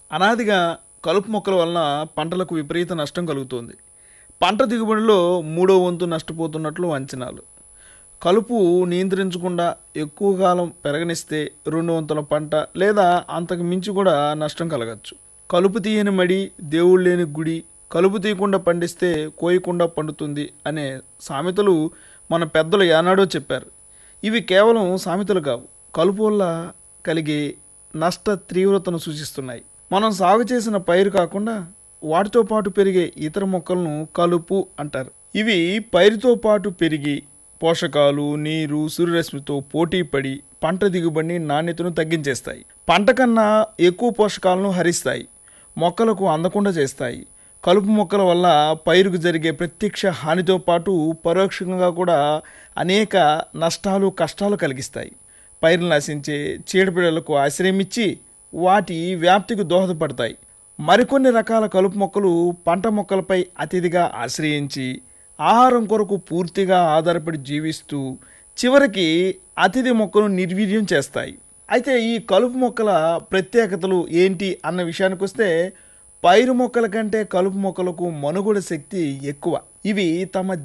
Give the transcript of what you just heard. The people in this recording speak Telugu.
అనాదిగా కలుపు మొక్కల వలన పంటలకు విపరీత నష్టం కలుగుతోంది పంట దిగుబడిలో మూడో వంతు నష్టపోతున్నట్లు అంచనాలు కలుపు నియంత్రించకుండా ఎక్కువ కాలం పెరగనిస్తే రెండు వంతుల పంట లేదా అంతకు మించి కూడా నష్టం కలగచ్చు కలుపు తీయని మడి దేవుడు లేని గుడి కలుపు తీయకుండా పండిస్తే కోయకుండా పండుతుంది అనే సామెతలు మన పెద్దలు ఏనాడో చెప్పారు ఇవి కేవలం సామెతలు కావు కలుపు వల్ల కలిగే నష్ట తీవ్రతను సూచిస్తున్నాయి మనం సాగు చేసిన పైరు కాకుండా వాటితో పాటు పెరిగే ఇతర మొక్కలను కలుపు అంటారు ఇవి పైరుతో పాటు పెరిగి పోషకాలు నీరు సూర్యరశ్మితో పోటీ పడి పంట దిగుబడిని నాణ్యతను తగ్గించేస్తాయి పంట కన్నా ఎక్కువ పోషకాలను హరిస్తాయి మొక్కలకు అందకుండా చేస్తాయి కలుపు మొక్కల వల్ల పైరుకు జరిగే ప్రత్యక్ష హానితో పాటు పరోక్షంగా కూడా అనేక నష్టాలు కష్టాలు కలిగిస్తాయి పైరులు నశించే చీడపీడలకు ఆశ్రయం ఇచ్చి వాటి వ్యాప్తికి దోహదపడతాయి మరికొన్ని రకాల కలుపు మొక్కలు పంట మొక్కలపై అతిథిగా ఆశ్రయించి ఆహారం కొరకు పూర్తిగా ఆధారపడి జీవిస్తూ చివరికి అతిథి మొక్కను నిర్వీర్యం చేస్తాయి అయితే ఈ కలుపు మొక్కల ప్రత్యేకతలు ఏంటి అన్న విషయానికి వస్తే పైరు మొక్కల కంటే కలుపు మొక్కలకు మనుగడ శక్తి ఎక్కువ ఇవి తమ